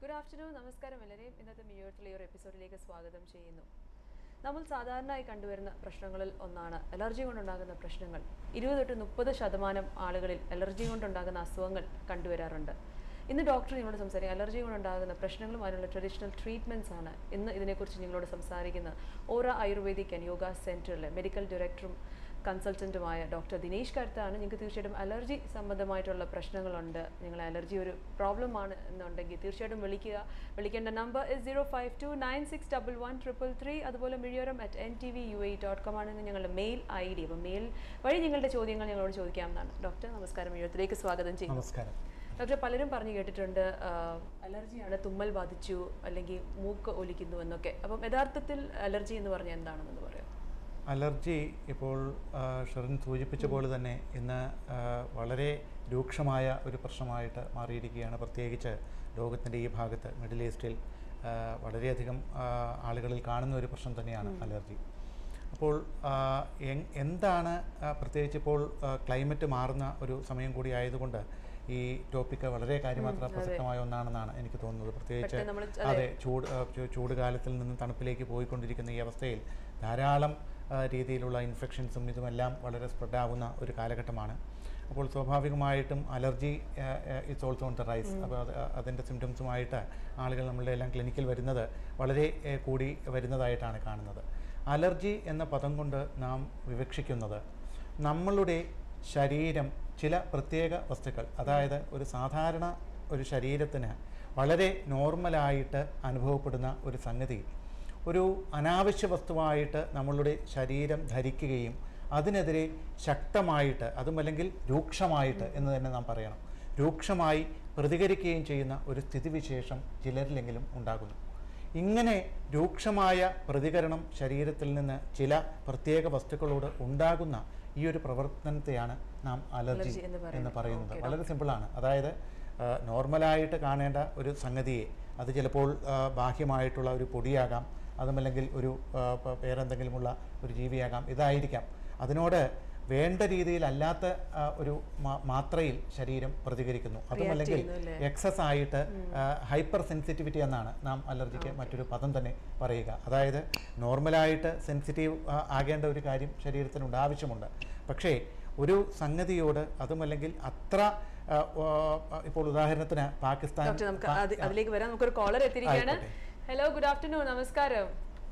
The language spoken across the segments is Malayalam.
ഗുഡ് ആഫ്റ്റർനൂൺ നമസ്കാരം എല്ലാവരെയും ഇന്നത്തെ മിയോട്ടിലെ ഈ ഒരു എപ്പിസോഡിലേക്ക് സ്വാഗതം ചെയ്യുന്നു നമ്മൾ സാധാരണയായി കണ്ടുവരുന്ന പ്രശ്നങ്ങളിൽ ഒന്നാണ് അലർജി കൊണ്ടുണ്ടാകുന്ന പ്രശ്നങ്ങൾ ഇരുപത് തൊട്ട് മുപ്പത് ശതമാനം ആളുകളിൽ അലർജി കൊണ്ടുണ്ടാകുന്ന അസുഖങ്ങൾ കണ്ടുവരാറുണ്ട് ഇന്ന് ഡോക്ടർ നിങ്ങളോട് സംസാരിക്കും അലർജി കൊണ്ടുണ്ടാകുന്ന പ്രശ്നങ്ങളും അതിനുള്ള ട്രഡീഷണൽ ട്രീറ്റ്മെൻറ്റ്സ് ആണ് ഇന്ന് ഇതിനെക്കുറിച്ച് നിങ്ങളോട് സംസാരിക്കുന്ന Aura Ayurvedic and yoga centre medical ഡയറക്ടറും കൺസൾട്ടൻറ്റുമായ ഡോക്ടർ ദിനേശ് കരുത്താണ് നിങ്ങൾക്ക് തീർച്ചയായിട്ടും അലർജി സംബന്ധമായിട്ടുള്ള പ്രശ്നങ്ങളുണ്ട് നിങ്ങൾ അലർജി ഒരു പ്രോബ്ലം ആണ് എന്നുണ്ടെങ്കിൽ തീർച്ചയായിട്ടും വിളിക്കുക വിളിക്കേണ്ട number is zero five two nine six double one triple three അതുപോലെ Mizhiyoram at N T V U A dot com ആണ് ഞങ്ങളുടെ മെയിൽ ഐ ഡി അപ്പോൾ മെയിൽ വഴി നിങ്ങളുടെ ചോദ്യങ്ങൾ ഞങ്ങളോട് ചോദിക്കാവുന്നതാണ് ഡോക്ടർ നമസ്കാരം മിഴിയോരത്തിലേക്ക് സ്വാഗതം ചെയ്യുന്നു നമസ്കാരം ഡോക്ടർ പലരും പറഞ്ഞു കേട്ടിട്ടുണ്ട് ആഹ്, അലർജിയാണ് തുമ്മൽ ബാധിച്ചു അല്ലെങ്കിൽ മൂക്ക് ഒലിക്കുന്നു എന്നൊക്കെ അപ്പം യഥാർത്ഥത്തിൽ അലർജി എന്ന് പറഞ്ഞാൽ എന്താണെന്ന് പറയാം അലർജി ഇപ്പോൾ ആ, ഷെറിൻ സൂചിപ്പിച്ച പോലെ തന്നെ ഇന്ന് ആ, വളരെ രൂക്ഷമായ ഒരു പ്രശ്നമായിട്ട് മാറിയിരിക്കുകയാണ് പ്രത്യേകിച്ച് ലോകത്തിൻ്റെ ഈ ഭാഗത്ത് മിഡിൽ ഈസ്റ്റിൽ ആ, വളരെയധികം ആ, ആളുകളിൽ കാണുന്ന ഒരു പ്രശ്നം തന്നെയാണ് അലർജി അപ്പോൾ ആ, എങ്- എന്താണ് ആ, പ്രത്യേകിച്ച് ഇപ്പോൾ ആ, ക്ലൈമറ്റ് മാറുന്ന ഒരു സമയം കൂടി ആയതുകൊണ്ട് ഈ ടോപ്പിക്ക് വളരെ കാര്യമാത്ര പ്രസക്തമായ ഒന്നാണെന്നാണ് എനിക്ക് തോന്നുന്നത് പ്രത്യേകിച്ച് പെട്ടെന്ന് നമ്മള് അതെ ചൂട് ആ, ചൂ- ചൂട് കാലത്തിൽ നിന്ന് തണുപ്പിലേക്ക് പോയിക്കൊണ്ടിരിക്കുന്ന ഈ അവസ്ഥയിൽ ധാരാളം ആ, രീതിയിലുള്ള ഇൻഫെക്ഷൻസും ഇതുമെല്ലാം വളരെ സ്പ്രെഡാവുന്ന ഒരു കാലഘട്ടമാണ് അപ്പോൾ സ്വാഭാവികമായിട്ടും allergy it's also on the rise അപ്പോൾ അത് അതിൻ്റെ സിംറ്റംസുമായിട്ട് ആളുകൾ നമ്മളുടെ എല്ലാം ക്ലിനിക്കിൽ വരുന്നത് വളരെ ഏ, കൂടി വരുന്നതായിട്ടാണ് കാണുന്നത് അലർജി എന്ന പദം കൊണ്ട് നാം വിവക്ഷിക്കുന്നത് നമ്മളുടെ ശരീരം ചില പ്രത്യേക വസ്തുക്കൾ അതായത് ഒരു സാധാരണ ഒരു ശരീരത്തിന് വളരെ നോർമലായിട്ട് അനുഭവപ്പെടുന്ന ഒരു സംഗതി ഒരു അനാവശ്യ വസ്തുവായിട്ട് നമ്മളുടെ ശരീരം ധരിക്കുകയും അതിനെതിരെ ശക്തമായിട്ട് അതുമല്ലെങ്കിൽ രൂക്ഷമായിട്ട് എന്ന് തന്നെ നാം പറയണം രൂക്ഷമായി പ്രതികരിക്കുകയും ചെയ്യുന്ന ഒരു സ്ഥിതിവിശേഷം ചിലരിലെങ്കിലും ഉണ്ടാകുന്നു ഇങ്ങനെ രൂക്ഷമായ പ്രതികരണം ശരീരത്തിൽ നിന്ന് ചില പ്രത്യേക വസ്തുക്കളോട് ഉണ്ടാകുന്ന ഈ ഒരു പ്രവർത്തനത്തെയാണ് നാം അലർജി Allergy എന്ന് പറയുന്നത്. എന്ന് പറയുന്നത് Okay, വളരെ സിമ്പിളാണ് അതായത് ആ, നോർമലായിട്ട് കാണേണ്ട ഒരു സംഗതിയെ അത് ചിലപ്പോൾ ആ, ബാഹ്യമായിട്ടുള്ള ഒരു പൊടിയാകാം അതുമല്ലെങ്കിൽ ഒരു ആ, പ- വേറെന്തെങ്കിലുമുള്ള ഒരു ജീവിയാകാം ഇതായിരിക്കാം അതിനോട് വേണ്ട രീതിയിലല്ലാത്ത ആ, ഒരു മാ- മാത്രയിൽ ശരീരം പ്രതികരിക്കുന്നു അതുമല്ലെങ്കിൽ ചെയ്യുന്നു അല്ലേ? എക്സസ് ആയിട്ട് ഹൈപ്പർ സെൻസിറ്റിവിറ്റി എന്നാണ് നാം അലർജിക്ക് മറ്റൊരു പദം തന്നെ പറയുക അതായത് നോർമലായിട്ട് സെൻസിറ്റീവ് ആകേണ്ട ഒരു കാര്യം ശരീരത്തിനുണ്ട് ആവശ്യമുണ്ട് പക്ഷേ ഒരു സംഗതിയോട് അതുമല്ലെങ്കിൽ അത്ര ആ, ആ, ഇപ്പോൾ ഉദാഹരണത്തിന് പാകിസ്ഥാൻ ഡോക്ടർ നമുക്ക് പാ- അത് അതിലേക്ക് വരാം നമുക്കൊരു കോളർ എത്തിയിരിക്കുകയാണ് ആയിക്കോട്ടെ. ഹലോ ഗുഡ് ആഫ്റ്റർനൂൺ നമസ്കാരം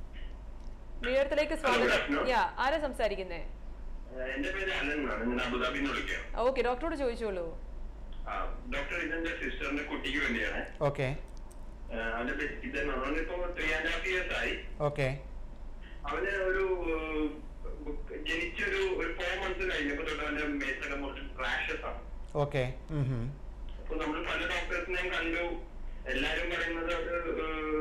മിഴിയോരത്തിലേക്ക് സ്വാഗതം യാ ആരാ സംസാരിക്കുന്നേ ഏഹ് എന്റെ പേര് അലൻ എന്നാണ് ഞാൻ അബുദാബിയിൽ നിന്ന് വിളിക്കാം ഓക്കെ ഡോക്ടറോട് ചോദിച്ചോളൂ ആ ഡോക്ടർ ഇതെന്റെ സിസ്റ്ററിന്റെ കുട്ടിക്ക് വേണ്ടിയാണ് ഓക്കെ ഏഹ് അവന്റെ പേര് ഇതെന്ന് അവനിപ്പോ ത്രീ ആൻഡ് ഹാഫ് ഇയേഴ്സ് ആയി ഓക്കെ അവന് ഒരു ഏഹ്, ജനിച്ചൊരു ഒരു ഫോർ മന്ത്സ് കഴിഞ്ഞപ്പോ തൊട്ട് അവന്റെ മേത്തൊക്കെ കുറച്ച് റാഷസ് ആണ് ഓക്കെ ഉം ഹും. അപ്പൊ നമ്മൾ പല ഡോക്ടേഴ്സിനെയും കണ്ടു എല്ലാരും പറയുന്നത് അത് ഏഹ്,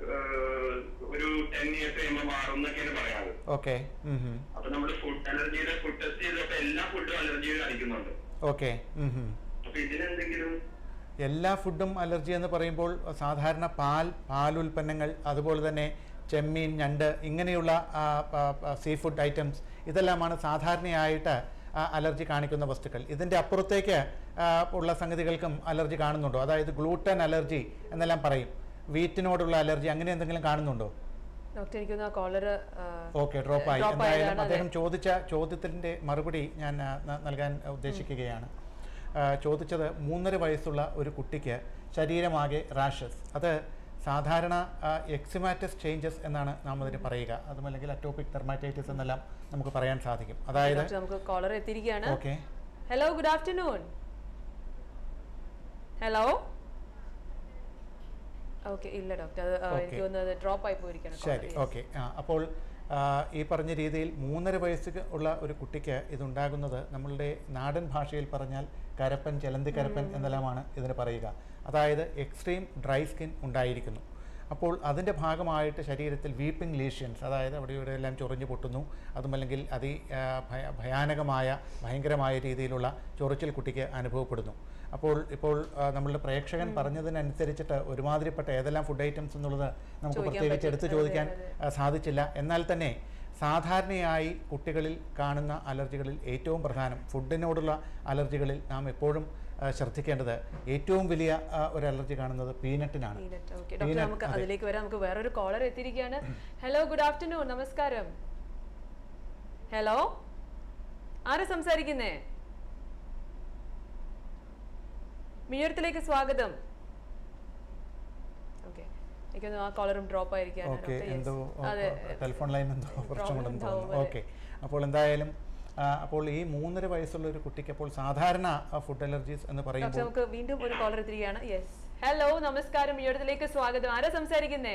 ഏഹ്, ഒരു ടെൻ ഇയേഴ്സ് കഴിയുമ്പോൾ മാറും എന്നൊക്കെയാണ് പറയാറ് ഓക്കെ ഉം ഹും. അപ്പൊ നമ്മൾ ഫുഡ് അലർജിയുടെ ഫുഡ് ടെസ്റ്റ് ചെയ്തപ്പോ എല്ലാ ഫുഡും അലർജി കാണിക്കുന്നുണ്ട് ഓക്കെ ഉം ഹും. അപ്പൊ ഇതിനെന്തെങ്കിലും എല്ലാ ഫുഡും അലർജി എന്ന് പറയുമ്പോൾ സാധാരണ പാൽ പാലുൽപ്പന്നങ്ങൾ അതുപോലെ തന്നെ ചെമ്മീൻ ഞണ്ട് ഇങ്ങനെയുള്ള സീ ഫുഡ് ഐറ്റംസ് ഇതെല്ലാമാണ് സാധാരണയായിട്ട് ആ, അലർജി കാണിക്കുന്ന വസ്തുക്കൾ ഇതിൻ്റെ അപ്പുറത്തേക്ക് ആ, ഉള്ള സംഗതികൾക്കും അലർജി കാണുന്നുണ്ടോ അതായത് ഗ്ലൂട്ടൻ അലർജി എന്നെല്ലാം പറയും വീറ്റിനോടുള്ള അലർജി അങ്ങനെ എന്തെങ്കിലും കാണുന്നുണ്ടോ ഡോക്ടർ എനിക്കൊന്ന് ആ കോളർ ഓക്കെ ഡ്രോപ്പായി Drop എന്തായാലും ആയതാണ്, അദ്ദേഹം ചോദിച്ച ചോദ്യത്തിൻ്റെ മറുപടി ഞാൻ ആ, ന- നൽകാൻ ഉദ്ദേശിക്കുകയാണ് ആ, ചോദിച്ചത് മൂന്നര വയസ്സുള്ള ഒരു കുട്ടിക്ക് ശരീരമാകെ റാഷസ് അത് സാധാരണ എക്സിമാറ്റസ് ചേഞ്ചസ് എന്നാണ് നാം അതിന് പറയുക അതുമല്ലെങ്കിൽ അറ്റോപിക് തെർമാറ്റൈറ്റിസ് എന്നെല്ലാം നമുക്ക് പറയാൻ സാധിക്കും അതായത് ഡോക്ടർ നമുക്ക് കോളർ എത്തിയിരിക്കുകയാണ് okay hello good afternoon hello okay ഇല്ല ഡോക്ടർ അത് ആ, Okay. എനിക്ക് തോന്നുന്നത് ഡ്രോപ്പ് ആയി പോയിരിക്കണം ശരി ഓക്കെ ആ അപ്പോൾ ആ, ഈ പറഞ്ഞ രീതിയിൽ മൂന്നര വയസ്സ് ഉള്ള ഒരു കുട്ടിക്ക് ഇതുണ്ടാകുന്നത് നമ്മളുടെ നാടൻ ഭാഷയിൽ പറഞ്ഞാൽ കരപ്പൻ ചെലന്തി കരപ്പൻ എന്നെല്ലാമാണ് ഇതിന് പറയുക അതായത് എക്സ്ട്രീം ഡ്രൈ സ്കിൻ ഉണ്ടായിരിക്കുന്നു അപ്പോൾ അതിൻ്റെ ഭാഗമായിട്ട് ശരീരത്തിൽ വീപ്പിംഗ് ലീഷ്യൻസ് അതായത് അവിടെ ഇവിടെ എല്ലാം ചൊറിഞ്ഞു പൊട്ടുന്നു അതുമല്ലെങ്കിൽ അതി ആ, ഭയ ഭയാനകമായ ഭയങ്കരമായ രീതിയിലുള്ള ചൊറിച്ചിൽ കുട്ടിക്ക് അനുഭവപ്പെടുന്നു അപ്പോൾ ഇപ്പോൾ ആ, നമ്മളുടെ പ്രേക്ഷകൻ പറഞ്ഞതിനനുസരിച്ചിട്ട് ഒരുമാതിരിപ്പെട്ട ഏതെല്ലാം ഫുഡ് ഐറ്റംസ് എന്നുള്ളത് നമുക്ക് ചോദിക്കാൻ പ്രത്യേകിച്ച് പറ്റും. എടുത്തു അതെ, ചോദിക്കാൻ അതെ. ആ, സാധിച്ചില്ല എന്നാൽ തന്നെ സാധാരണയായി കുട്ടികളിൽ കാണുന്ന അലർജികളിൽ ഏറ്റവും പ്രധാനം ഫുഡിനോടുള്ള അലർജികളിൽ നാം എപ്പോഴും ആ, ശ്രദ്ധിക്കേണ്ടത് ഏറ്റവും വലിയ ആ, ഒരു അലർജി കാണുന്നത് പീനട്ടിനാണ് പീനട്ട് ഓക്കെ ഡോക്ടർ Peanut, നമുക്ക് അതെ. അതിലേക്ക് വരാം നമുക്ക് വേറൊരു കോളർ എത്തിയിരിക്കുകയാണ് ഹലോ ഗുഡ് ആഫ്റ്റർനൂൺ നമസ്കാരം ഹലോ ആരാ സംസാരിക്കുന്നേ മിഴത്തിലേക്ക് സ്വാഗതം ഓക്കെ എനിക്കൊന്ന് ആ കോളറും ഡ്രോപ്പ് ആയിരിക്കാണ് ഓക്കെ ഡോക്ടർ. Yes. എന്തോ അതെ ടെലിഫോൺ ലൈൻ എന്തോ പ്രശ്നമുണ്ടെന്ന് ഉണ്ടാവും തോന്നുന്നു ഓക്കെ അപ്പോൾ എന്തായാലും ആ, അപ്പോൾ ഈ മൂന്നര വയസ്സുള്ള ഒരു കുട്ടിക്ക് അപ്പോൾ സാധാരണ ഫുഡ് അലർജീസ് എന്ന് ഡോക്ടർ പറയുമ്പോൾ നമുക്ക് വീണ്ടും ഒരു കോളർ എത്തിയിരിക്കുകയാണ് യെസ് ഹലോ നമസ്കാരം മിഴത്തിലേക്ക് സ്വാഗതം ആരാ സംസാരിക്കുന്നേ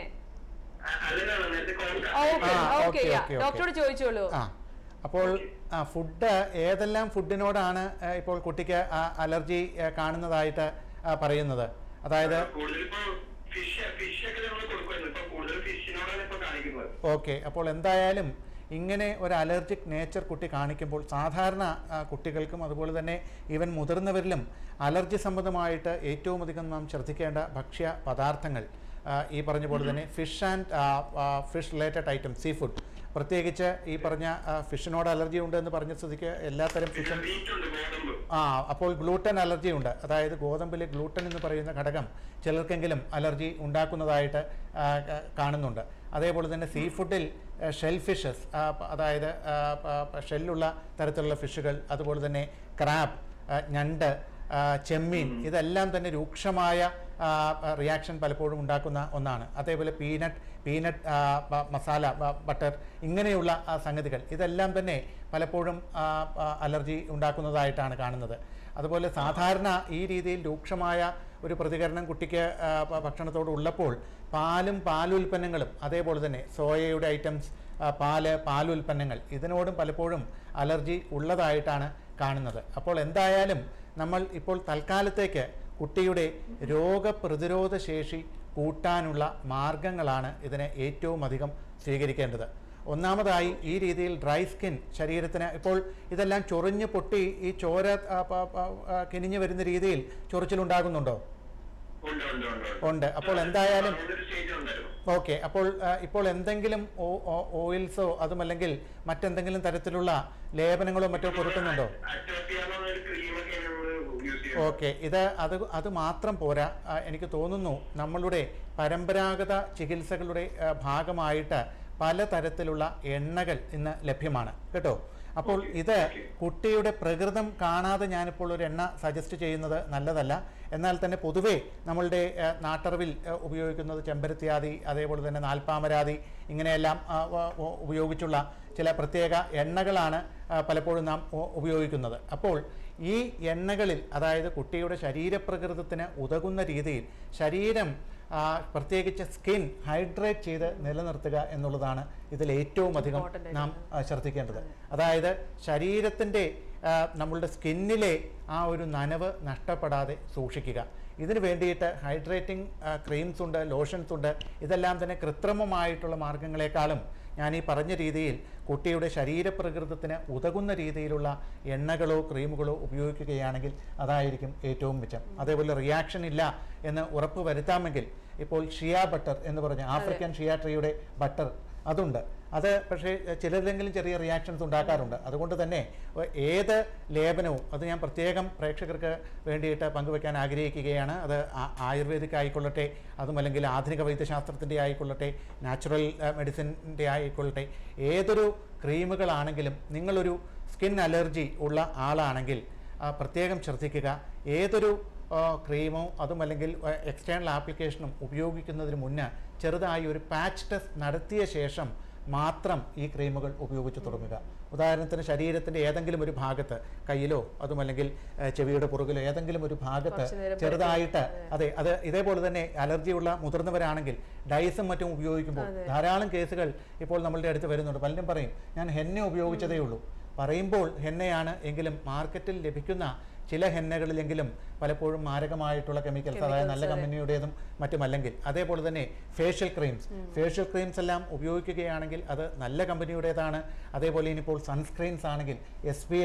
അതിനാണ് നേരത്തെ കോൾ ഓക്കെ ആ, ഓക്കെ okay, okay, okay. ഡോക്ടറോട് ചോദിച്ചോളൂ ആ അപ്പോൾ ആ ഫുഡ് ഏതെല്ലാം ഫുഡിനോടാണ് ആ, ഇപ്പോൾ കുട്ടിക്ക് ആ, അലർജി ആ, കാണുന്നതായിട്ട് ആ, പറയുന്നത് അതായത് കൂടുതൽ ഇപ്പൊ ഫിഷ് ഫിഷ് ഒക്കെ നമ്മൾ കൊടുക്കുമായിരുന്നു ഇപ്പൊ കൂടുതൽ ഫിഷിനോടാണ് ഇപ്പൊ കാണിക്കുന്നത് ഓക്കെ അപ്പോൾ എന്തായാലും ഇങ്ങനെ ഒരു അലർജിക് നേച്ചർ കുട്ടി കാണിക്കുമ്പോൾ സാധാരണ ആ, കുട്ടികൾക്കും അതുപോലെ തന്നെ ഈവൻ മുതിർന്നവരിലും അലർജി സംബന്ധമായിട്ട് ഏറ്റവും അധികം നാം ശ്രദ്ധിക്കേണ്ട ഭക്ഷ്യ പദാർത്ഥങ്ങൾ ആ, ഈ പറഞ്ഞ പോലെ തന്നെ fish and fish related item seafood പ്രത്യേകിച്ച് ഈ പറഞ്ഞ ആ, ഫിഷിനോട് അലർജി ഉണ്ട് എന്ന് പറഞ്ഞ സ്ഥിതിക്ക് എല്ലാത്തരം പിന്നെ ഫിഷും വീറ്റ് ഉണ്ട് ഗോതമ്പ് ആ അപ്പോൾ ഗ്ലൂട്ടൻ അലർജി ഉണ്ട് അതായത് ഗോതമ്പിൽ ഗ്ലൂട്ടൻ എന്ന് പറയുന്ന ഘടകം ചിലർക്കെങ്കിലും അലർജി ഉണ്ടാക്കുന്നതായിട്ട് ആ, ക- കാണുന്നുണ്ട് അതേപോലെ തന്നെ സീ ഫുഡിൽ ഷെൽ ഫിഷസ് അതായത് ആ, പ- പ- ഷെല്ലുള്ള തരത്തിലുള്ള ഫിഷുകൾ അതുപോലെ തന്നെ ക്രാബ് ആ, ഞണ്ട് ആ, ചെമ്മീൻ ഇതെല്ലാം തന്നെ രൂക്ഷമായ റിയാക്ഷൻ പലപ്പോഴും ഉണ്ടാക്കുന്ന ഒന്നാണ് അതേപോലെ പീനട്ട് പീനട്ട് ആ, ബ- മസാല ബ- ബട്ടർ ഇങ്ങനെയുള്ള ആ, സംഗതികൾ ഇതെല്ലാം തന്നെ പലപ്പോഴും ആ, ആ, അലർജി ഉണ്ടാക്കുന്നതായിട്ടാണ് കാണുന്നത് അതുപോലെ സാധാരണ ഈ രീതിയിൽ രൂക്ഷമായ ഒരു പ്രതികരണം കുട്ടിക്ക് ആ, ഭ- ഭക്ഷണത്തോട് ഉള്ളപ്പോൾ പാലും പാലുൽപ്പന്നങ്ങളും അതേപോലെ തന്നെ സോയയുടെ ഐറ്റംസ് ആ, പാല് പാലുൽപ്പന്നങ്ങൾ ഇതിനോടും പലപ്പോഴും അലർജി ഉള്ളതായിട്ടാണ് കാണുന്നത് അപ്പോൾ എന്തായാലും നമ്മൾ ഇപ്പോൾ തൽക്കാലത്തേക്ക് കുട്ടിയുടെ രോഗപ്രതിരോധ ശേഷി കൂട്ടാനുള്ള മാർഗങ്ങളാണ് ഇതിന് ഏറ്റവും അധികം സ്വീകരിക്കേണ്ടത് ഒന്നാമതായി ഈ രീതിയിൽ ഡ്രൈ സ്കിൻ ശരീരത്തിന് ഇപ്പോൾ ഇതെല്ലാം ചൊറിഞ്ഞ് പൊട്ടി ഈ ചോര ആ, പ- പ- ആ, കിനിഞ്ഞു വരുന്ന രീതിയിൽ ചൊറിച്ചിലുണ്ടാകുന്നുണ്ടോ ഉണ്ട് ഉണ്ട് ഉണ്ട് ഉണ്ട് അപ്പോൾ എന്തായാലും ഒരു സ്റ്റേജ് ഉണ്ടായിരുന്നു ഓക്കെ അപ്പോൾ ആ, ഇപ്പോൾ എന്തെങ്കിലും ഓ- ഓ- ഓയിൽസോ അതുമല്ലെങ്കിൽ മറ്റെന്തെങ്കിലും തരത്തിലുള്ള ലേപനങ്ങളോ മറ്റോ പുരട്ടുന്നുണ്ടോ അറ്റോപ്പിയാന്ന് പറഞ്ഞ ഒരു ക്രീമൊക്കെ നമ്മൾ യൂസ് ചെയ്യുന്നത് ഓക്കെ ഇത് അത് അത് മാത്രം പോരാ ആ, എനിക്ക് തോന്നുന്നു നമ്മളുടെ പരമ്പരാഗത ചികിത്സകളുടെ ആ, ഭാഗമായിട്ട് പലതരത്തിലുള്ള എണ്ണകൾ ഇന്ന് ലഭ്യമാണ് കേട്ടോ അപ്പോൾ ഇത് കുട്ടിയുടെ പ്രകൃതം കാണാതെ ഞാനിപ്പോൾ ഒരു എണ്ണ സജസ്റ്റ് ചെയ്യുന്നത് നല്ലതല്ല എന്നാൽ തന്നെ പൊതുവേ നമ്മളുടെ ആ, നാട്ടറിവിൽ ആ, ഉപയോഗിക്കുന്നത് ചെമ്പരത്തിയാതി അതേപോലെ തന്നെ നാൽപ്പാമരാതി ഇങ്ങനെയെല്ലാം ആ, വ- വ- ഉപയോഗിച്ചുള്ള ചില പ്രത്യേക എണ്ണകളാണ് ആ, പലപ്പോഴും നാം ഉ- ഉപയോഗിക്കുന്നത് അപ്പോൾ ഈ എണ്ണകളിൽ അതായത് കുട്ടിയുടെ ശരീരപ്രകൃതത്തിന് ഉതകുന്ന രീതിയിൽ ശരീരം ആ, പ്രത്യേകിച്ച് സ്കിൻ ഹൈഡ്രേറ്റ് ചെയ്ത് നിലനിർത്തുക എന്നുള്ളതാണ് ഇതിൽ ഏറ്റവും അധികം Important നാം ആ, ശ്രദ്ധിക്കേണ്ടത് അതായത് ശരീരത്തിൻ്റെ ആ, നമ്മളുടെ സ്കിന്നിലെ ആ ഒരു നനവ് നഷ്ടപ്പെടാതെ സൂക്ഷിക്കുക ഇതിന് വേണ്ടിയിട്ട് ഹൈഡ്രേറ്റിംഗ് ക്രീംസ് ഉണ്ട് ലോഷൻസ് ഉണ്ട് ഇതെല്ലാം തന്നെ കൃത്രിമമായിട്ടുള്ള മാർഗങ്ങളെക്കാളും ഞാൻ ഈ പറഞ്ഞ രീതിയിൽ കുട്ടിയുടെ ശരീരപ്രകൃതത്തിന് ഉതകുന്ന രീതിയിലുള്ള എണ്ണകളോ ക്രീമുകളോ ഉപയോഗിക്കുകയാണെങ്കിൽ അതായിരിക്കും ഏറ്റവും മിച്ചം അതേപോലെ റിയാക്ഷൻ ഇല്ല എന്ന് ഉറപ്പ് വരുത്താമെങ്കിൽ ഇപ്പോൾ ഷിയ ബട്ടർ എന്ന് പറഞ്ഞ ആഫ്രിക്കൻ ഷിയ ട്രീയുടെ ബട്ടർ അതുണ്ട് അത് പക്ഷേ ചിലരിലെങ്കിലും ചെറിയ റിയാക്ഷൻസ് ഉണ്ടാക്കാറുണ്ട് അതുകൊണ്ട് തന്നെ ഒ- ഏത് ലേപനവും അത് ഞാൻ പ്രത്യേകം പ്രേക്ഷകർക്ക് വേണ്ടിയിട്ട് പങ്കുവെക്കാൻ ആഗ്രഹിക്കുകയാണ് അത് ആ- ആയുർവേദിക് ആയിക്കൊള്ളട്ടെ അതും അല്ലെങ്കിൽ ആധുനിക വൈദ്യശാസ്ത്രത്തിൻ്റെ ആയിക്കൊള്ളട്ടെ നാച്ചുറൽ മെഡിസിൻ്റെ ആയിക്കൊള്ളട്ടെ ഏതൊരു ക്രീമുകളാണെങ്കിലും നിങ്ങളൊരു സ്കിൻ അലർജി ഉള്ള ആളാണെങ്കിൽ ആ, പ്രത്യേകം ശ്രദ്ധിക്കുക ഏതൊരു ആ, ക്രീമോ അതും അല്ലെങ്കിൽ എക്സ്റ്റേണൽ ആപ്ലിക്കേഷനും ഉപയോഗിക്കുന്നതിന് മുന്നേ ചെറുതായി ഒരു പാച്ച് ടെസ്റ്റ് നടത്തിയ ശേഷം മാത്രം ഈ ക്രീമുകൾ ഉപയോഗിച്ച് തുടങ്ങുക ഉദാഹരണത്തിന് ശരീരത്തിൻ്റെ ഏതെങ്കിലും ഒരു ഭാഗത്ത് കയ്യിലോ അതുമല്ലെങ്കിൽ ആ, ചെവിയുടെ പുറകിലോ ഏതെങ്കിലും ഒരു ഭാഗത്ത് കുറച്ച് നേരം ചെറുതായിട്ട് അതെ അത് ഇതേപോലെ തന്നെ അലർജിയുള്ള മുതിർന്നവരാണെങ്കിൽ ഡൈസും മറ്റും ഉപയോഗിക്കുമ്പോൾ ധാരാളം കേസുകൾ ഇപ്പോൾ നമ്മളുടെ അടുത്ത് വരുന്നുണ്ട് പലരും പറയും ഞാൻ ഹെന്ന ഉപയോഗിച്ചതേ ഉള്ളൂ പറയുമ്പോൾ ഹെന്നയാണ് എങ്കിലും മാർക്കറ്റിൽ ലഭിക്കുന്ന ചില ഹെന്നകളിലെങ്കിലും പലപ്പോഴും മാരകമായിട്ടുള്ള കെമിക്കൽസ് അതായത് നല്ല കമ്പനിയുടേതും മറ്റുമല്ലെങ്കിൽ അതേപോലെ തന്നെ ഫേഷ്യൽ ക്രീംസ് ഫേഷ്യൽ ക്രീംസ് എല്ലാം ഉപയോഗിക്കുകയാണെങ്കിൽ അത് നല്ല കമ്പനിയുടേതാണ് അതേപോലെ ഇനിയിപ്പോൾ സൺസ്ക്രീൻസ് ആണെങ്കിൽ എസ് പി എഫ്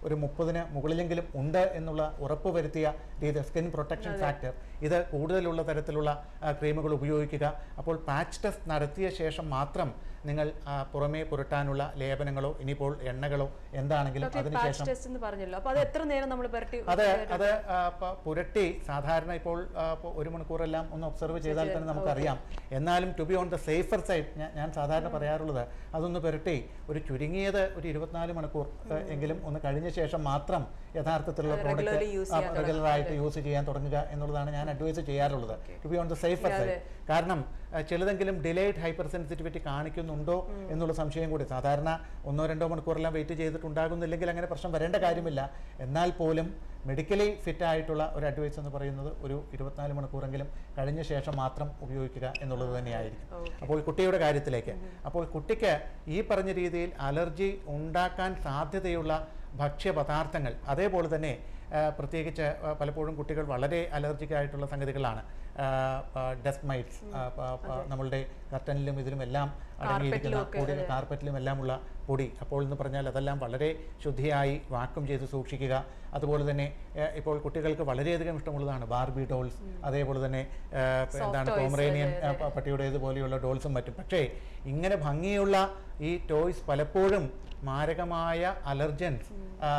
ഒരു മുപ്പതിന് മുകളിലെങ്കിലും ഉണ്ട് എന്നുള്ള ഉറപ്പ് വരുത്തിയ രീതി സ്കിൻ പ്രൊട്ടക്ഷൻ ഫാക്ടർ ഇത് കൂടുതലുള്ള തരത്തിലുള്ള ആ, ക്രീമുകൾ ഉപയോഗിക്കുക അപ്പോൾ പാച്ച് ടെസ്റ്റ് നടത്തിയ ശേഷം മാത്രം നിങ്ങൾ ആ, പുറമേ പുരട്ടാനുള്ള ലേപനങ്ങളോ ഇനിയിപ്പോൾ എണ്ണകളോ എന്താണെങ്കിലും ഡോക്ടർ പാച്ച് അതിനുശേഷം ടെസ്റ്റ് എന്ന് പറഞ്ഞല്ലോ അപ്പൊ അത് എത്ര നേരം നമ്മൾ പുരട്ടി അത് അത് ആ, പ- പുരട്ടി സാധാരണ ഇപ്പോൾ ആ, ഇപ്പൊ ഒരു മണിക്കൂറെല്ലാം ഒന്ന് ഒബ്സർവ് ചെയ്താൽ തന്നെ നമുക്കറിയാം എന്നാലും to be on the safer side ഞാൻ സാധാരണ പറയാറുള്ളത് അതൊന്ന് പുരട്ടി ഒരു ചുരുങ്ങിയത് ഒരു ഇരുപത്തിനാല് മണിക്കൂർ ആ, എങ്കിലും ഒന്ന് കഴിഞ്ഞ ശേഷം മാത്രം യഥാർത്ഥത്തിലുള്ള അത് പ്രോഡക്റ്റ് regularly use ചെയ്യാൻ റെഗുലർ ആയിട്ട് യൂസ് ചെയ്യാൻ തുടങ്ങുക എന്നുള്ളതാണ് ഞാൻ അഡ്വൈസ് ചെയ്യാറുള്ളത് to be on the safer side കാരണം ആ, ചിലതെങ്കിലും ഡിലേഡ് ഹൈപ്പർ സെൻസിറ്റിവിറ്റി കാണിക്കുന്നുണ്ടോ എന്നുള്ള സംശയം കൂടി സാധാരണ ഒന്നോ രണ്ടോ മണിക്കൂറെല്ലാം വെയിറ്റ് ചെയ്തിട്ടുണ്ടാകുന്നില്ലെങ്കിൽ അങ്ങനെ പ്രശ്നം വരേണ്ട കാര്യമില്ല എന്നാൽ പോലും മെഡിക്കലി ഫിറ്റ് ആയിട്ടുള്ള ഒരു അഡ്വൈസ് എന്ന് പറയുന്നത് ഒരു ഇരുപത്തിനാല് മണിക്കൂറെങ്കിലും കഴിഞ്ഞ ശേഷം മാത്രം ഉപയോഗിക്കുക എന്നുള്ളത് തന്നെയായിരിക്കും അപ്പോൾ കുട്ടിയുടെ കാര്യത്തിലേക്ക് അപ്പോൾ കുട്ടിക്ക് ഈ പറഞ്ഞ രീതിയിൽ അലർജി ഉണ്ടാക്കാൻ സാധ്യതയുള്ള ഭക്ഷ്യപദാർത്ഥങ്ങൾ അതേപോലെ തന്നെ ആ, പ്രത്യേകിച്ച് ആ, പലപ്പോഴും കുട്ടികൾ വളരെ അലർജിക് ആയിട്ടുള്ള സംഗതികളാണ് ഡസ്റ്റ് മൈറ്റ്സ് നമ്മളുടെ കർട്ടനിലും ഇതിലും എല്ലാം അടങ്ങിയിരിക്കുന്ന ഒക്കെ, പൊടി കാർപ്പറ്റിലും എല്ലാമുള്ള പൊടി അപ്പോൾ എന്ന് പറഞ്ഞാൽ അതെല്ലാം വളരെ ശുദ്ധിയായി വാക്വം ചെയ്ത് സൂക്ഷിക്കുക അതുപോലെ തന്നെ ഏഹ്, ഇപ്പോൾ കുട്ടികൾക്ക് വളരെയധികം ഇഷ്ടമുള്ളതാണ് ബാർബി ഡോൾസ് അതേപോലെ തന്നെ ഏഹ്, എന്താണ് toys, കോമറേനിയൻ പട്ടിയുടേത് പോലെയുള്ള ഡോൾസും മറ്റും പക്ഷേ ഇങ്ങനെ ഭംഗിയുള്ള ഈ ടോയ്സ് പലപ്പോഴും മാരകമായ അലർജൻസ്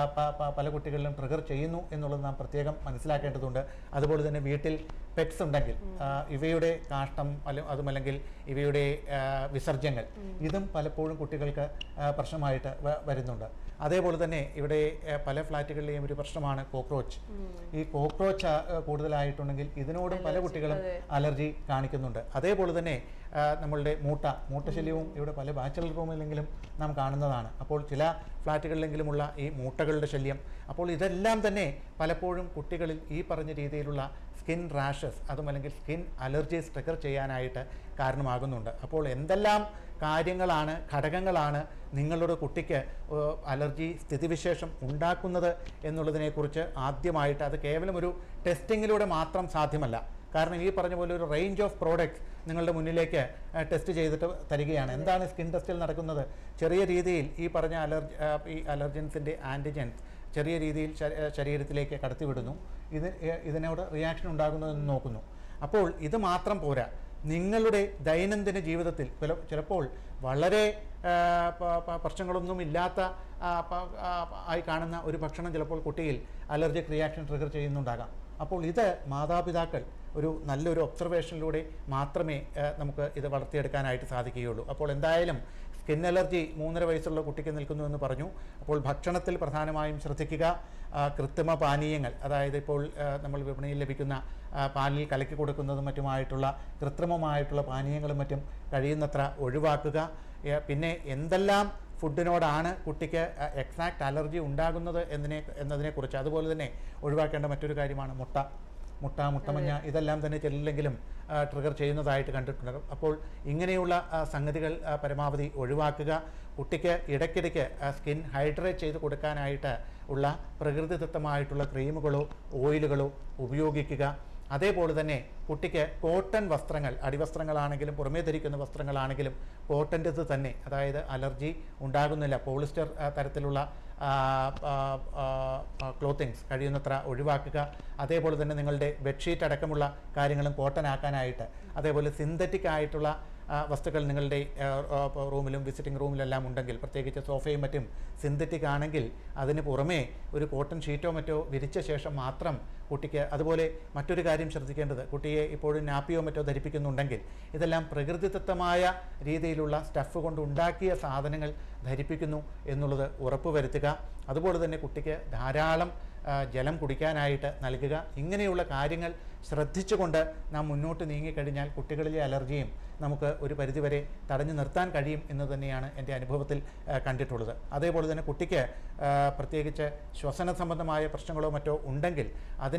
പല കുട്ടികളിലും ട്രിഗർ ചെയ്യുന്നു എന്നുള്ളത് നാം പ്രത്യേകം മനസ്സിലാക്കേണ്ടതുണ്ട് അതുപോലെ തന്നെ വീട്ടിൽ പെറ്റ്സ് ഉണ്ടെങ്കിൽ ആ, ഇവയുടെ കാഷ്ടം അല്ല അതുമല്ലെങ്കിൽ ഇവയുടെ ആ, വിസർജ്യങ്ങൾ ഇതും പലപ്പോഴും കുട്ടികൾക്ക് ആ, പ്രശ്നമായിട്ട് വ- വരുന്നുണ്ട് അതേപോലെ തന്നെ ഇവിടെ ആ, പല ഫ്ലാറ്റുകളിലെയും ഒരു പ്രശ്നമാണ് കോക്രോച്ച് ഈ കോക്രോച്ച് കൂടുതലായിട്ടുണ്ടെങ്കിൽ ഇതിനോടും പല കുട്ടികളും അലർജി കാണിക്കുന്നുണ്ട് അതേപോലെ തന്നെ ആ, നമ്മളുടെ മൂട്ട മൂട്ടശല്യവും ഇവിടെ പല ബാച്ചലർ റൂമിലെങ്കിലും നാം കാണുന്നതാണ് അപ്പോൾ ചില ഫ്ലാറ്റുകളിലെങ്കിലുമുള്ള ഈ മൂട്ടകളുടെ ശല്യം അപ്പോൾ ഇതെല്ലാം തന്നെ പലപ്പോഴും കുട്ടികളിൽ ഈ പറഞ്ഞ രീതിയിലുള്ള സ്കിൻ റാഷസ് അതും അല്ലെങ്കിൽ സ്കിൻ അലർജീസ് ട്രിഗർ ചെയ്യാനായിട്ട് കാരണമാകുന്നുണ്ട് അപ്പോൾ എന്തെല്ലാം കാര്യങ്ങളാണ് ഘടകങ്ങളാണ് നിങ്ങളുടെ കുട്ടിക്ക് ഏഹ്, അലർജി സ്ഥിതിവിശേഷം ഉണ്ടാക്കുന്നത് എന്നുള്ളതിനെക്കുറിച്ച് ആദ്യമായിട്ട് അത് കേവലം ഒരു ടെസ്റ്റിങ്ങിലൂടെ മാത്രം സാധ്യമല്ല കാരണം ഈ പറഞ്ഞ പോലെ ഒരു റേഞ്ച് ഓഫ് പ്രോഡക്ട്സ് നിങ്ങളുടെ മുന്നിലേക്ക് ടെസ്റ്റ് ചെയ്തിട്ട് തരികയാണ് എന്താണ് സ്കിൻ ടെസ്റ്റിൽ നടക്കുന്നത് ചെറിയ രീതിയിൽ ഈ പറഞ്ഞ അലർജി ഈ അലർജൻസിൻ്റെ ആൻറ്റിജൻസ് ചെറിയ രീതിയിൽ ശ- ഏഹ് ശരീരത്തിലേക്ക് കടത്തിവിടുന്നു ഇത് ഏഹ് ഇതിനോട് റിയാക്ഷൻ ഉണ്ടാകുന്നതെന്ന് നോക്കുന്നു അപ്പോൾ ഇത് മാത്രം പോരാ നിങ്ങളുടെ ദൈനംദിന ജീവിതത്തിൽ ചില- ചിലപ്പോൾ വളരെ ആ, പ- പ- പ്രശ്നങ്ങളൊന്നും ഇല്ലാത്ത ആ, പ- ആ, ആയി കാണുന്ന ഒരു ഭക്ഷണം ചിലപ്പോൾ കുട്ടിയിൽ അലർജിക് റിയാക്ഷൻ ട്രിഗർ ചെയ്യുന്നുണ്ടാകാം അപ്പോൾ ഇത് മാതാപിതാക്കൾ ഒരു നല്ലൊരു ഒബ്സർവേഷനിലൂടെ മാത്രമേ ആ, നമുക്ക് ഇത് വളർത്തിയെടുക്കാനായിട്ട് സാധിക്കുകയുള്ളൂ അപ്പോൾ എന്തായാലും സ്കിൻ അലർജി മൂന്നര വയസ്സുള്ള കുട്ടിക്ക് നിൽക്കുന്നു എന്ന് പറഞ്ഞു അപ്പോൾ ഭക്ഷണത്തിൽ പ്രധാനമായും ശ്രദ്ധിക്കുക ആ, കൃത്രിമ പാനീയങ്ങൾ അതായത് ഇപ്പോൾ ആ, നമ്മൾ വിപണിയിൽ ലഭിക്കുന്ന ആ, പാലിൽ കലക്കി കൊടുക്കുന്നതും മറ്റുമായിട്ടുള്ള കൃത്രിമമായിട്ടുള്ള പാനീയങ്ങളും മറ്റും കഴിയുന്നത്ര ഒഴിവാക്കുക ഏ, പിന്നെ എന്തെല്ലാം ഫുഡിനോടാണ് കുട്ടിക്ക് എക്സാക്ട് അലർജി ഉണ്ടാകുന്നത് എന്നതിനെ എന്നതിനെക്കുറിച്ച് അതുപോലെ തന്നെ ഒഴിവാക്കേണ്ട മറ്റൊരു കാര്യമാണ് മുട്ട മുട്ട മുട്ടമഞ്ഞ ഇതെല്ലാം തന്നെ ചിലരിലെങ്കിലും ട്രിഗർ ചെയ്യുന്നതായിട്ട് കണ്ടിട്ടുണ്ട് അപ്പോൾ ഇങ്ങനെയുള്ള ആ, സംഗതികൾ ആ, പരമാവധി ഒഴിവാക്കുക കുട്ടിക്ക് ഇടയ്ക്കിടയ്ക്ക് സ്കിൻ ഹൈഡ്രേറ്റ് ചെയ്ത് കൊടുക്കാനായിട്ട് ഉള്ള പ്രകൃതിദത്തമായിട്ടുള്ള ക്രീമുകളോ ഓയിലുകളോ ഉപയോഗിക്കുക അതേപോലെ തന്നെ കുട്ടിക്ക് കോട്ടൺ വസ്ത്രങ്ങൾ അടിവസ്ത്രങ്ങളാണെങ്കിലും പുറമേ ധരിക്കുന്ന വസ്ത്രങ്ങളാണെങ്കിലും കോട്ടൻ്റെത് തന്നെ അതായത് അലർജി ഉണ്ടാകുന്നില്ല പോളിസ്റ്റർ ആ, തരത്തിലുള്ള ക്ലോത്തിങ്സ് കഴിയുന്നത്ര ഒഴിവാക്കുക അതേപോലെ തന്നെ നിങ്ങളുടെ ബെഡ്ഷീറ്റ് അടക്കമുള്ള കാര്യങ്ങളും കോട്ടൺ ആക്കാനായിട്ട് അതേപോലെ സിന്തറ്റിക് ആയിട്ടുള്ള ആ, വസ്തുക്കൾ നിങ്ങളുടെ ആ, ആ, പ- റൂമിലും വിസിറ്റിംഗ് റൂമിലെല്ലാം ഉണ്ടെങ്കിൽ പ്രത്യേകിച്ച് സോഫയും മറ്റും സിന്തറ്റിക് ആണെങ്കിൽ അതിന് പുറമേ ഒരു കോട്ടൺ ഷീറ്റോ മറ്റോ വിരിച്ച ശേഷം മാത്രം കുട്ടിക്ക് അതുപോലെ മറ്റൊരു കാര്യം ശ്രദ്ധിക്കേണ്ടത് കുട്ടിയെ ഇപ്പോഴും നാപ്പിയോ മറ്റോ ധരിപ്പിക്കുന്നുണ്ടെങ്കിൽ ഇതെല്ലാം പ്രകൃതിദത്തമായ രീതിയിലുള്ള സ്റ്റഫ് കൊണ്ട് ഉണ്ടാക്കിയ സാധനങ്ങൾ ധരിപ്പിക്കുന്നു എന്നുള്ളത് ഉറപ്പുവരുത്തുക അതുപോലെ തന്നെ കുട്ടിക്ക് ധാരാളം ആ, ജലം കുടിക്കാനായിട്ട് നൽകുക ഇങ്ങനെയുള്ള കാര്യങ്ങൾ ശ്രദ്ധിച്ചുകൊണ്ട് നാം മുന്നോട്ട് നീങ്ങിക്കഴിഞ്ഞാൽ കുട്ടികളിലെ അലർജിയും നമുക്ക് ഒരു പരിധിവരെ തടഞ്ഞു നിർത്താൻ കഴിയും എന്ന് തന്നെയാണ് എൻ്റെ അനുഭവത്തിൽ ആ, കണ്ടിട്ടുള്ളത് അതേപോലെ തന്നെ കുട്ടിക്ക് ആ, പ്രത്യേകിച്ച് ശ്വസന സംബന്ധമായ പ്രശ്നങ്ങളോ മറ്റോ ഉണ്ടെങ്കിൽ അതിനെ